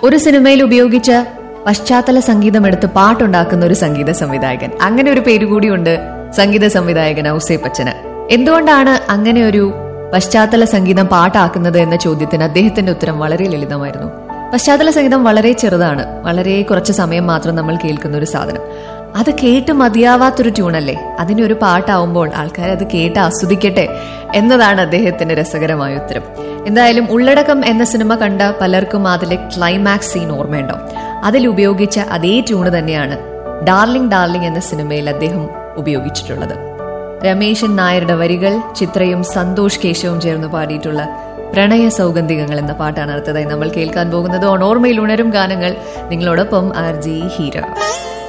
ഒരു സിനിമയിൽ ഉപയോഗിച്ച പശ്ചാത്തല സംഗീതം എടുത്ത് പാട്ടുണ്ടാക്കുന്ന ഒരു സംഗീത സംവിധായകൻ അങ്ങനെ ഒരു പേര് കൂടിയുണ്ട് സംഗീത സംവിധായകൻ ഔസേപ്പച്ചന് എന്തുകൊണ്ടാണ് അങ്ങനെ ഒരു പശ്ചാത്തല സംഗീതം പാട്ടാക്കുന്നത് എന്ന ചോദ്യത്തിന് അദ്ദേഹത്തിന്റെ ഉത്തരം വളരെ ലളിതമായിരുന്നു പശ്ചാത്തല സംഗീതം വളരെ ചെറുതാണ് വളരെ കുറച്ച് സമയം മാത്രം നമ്മൾ കേൾക്കുന്ന ഒരു സാധനം അത് കേട്ട് മതിയാവാത്തൊരു ട്യൂണല്ലേ അതിനൊരു പാട്ടാവുമ്പോൾ ആൾക്കാർ അത് കേട്ട് ആസ്വദിക്കട്ടെ എന്നതാണ് അദ്ദേഹത്തിന്റെ രസകരമായ ഉത്തരം എന്തായാലും ഉള്ളടക്കം എന്ന സിനിമ കണ്ട പലർക്കും അതിലെ ക്ലൈമാക്സ് സീൻ ഓർമ്മയുണ്ടാവും അതിൽ ഉപയോഗിച്ച അതേ ട്യൂണ് തന്നെയാണ് ഡാർലിംഗ് ഡാർലിംഗ് എന്ന സിനിമയിൽ അദ്ദേഹം ഉപയോഗിച്ചിട്ടുള്ളത് രമേശൻ നായരുടെ വരികൾ ചിത്രയും സന്തോഷ് കേശവും ചേർന്ന് പാടിയിട്ടുള്ള പ്രണയ സൗഗന്ധികങ്ങൾ എന്ന പാട്ടാണ് അടുത്തതായി നമ്മൾ കേൾക്കാൻ പോകുന്നത് ഓൺ ഓർമ്മയിൽ ഉണരും ഗാനങ്ങൾ നിങ്ങളോടൊപ്പം ആർ ജി ഹീരോ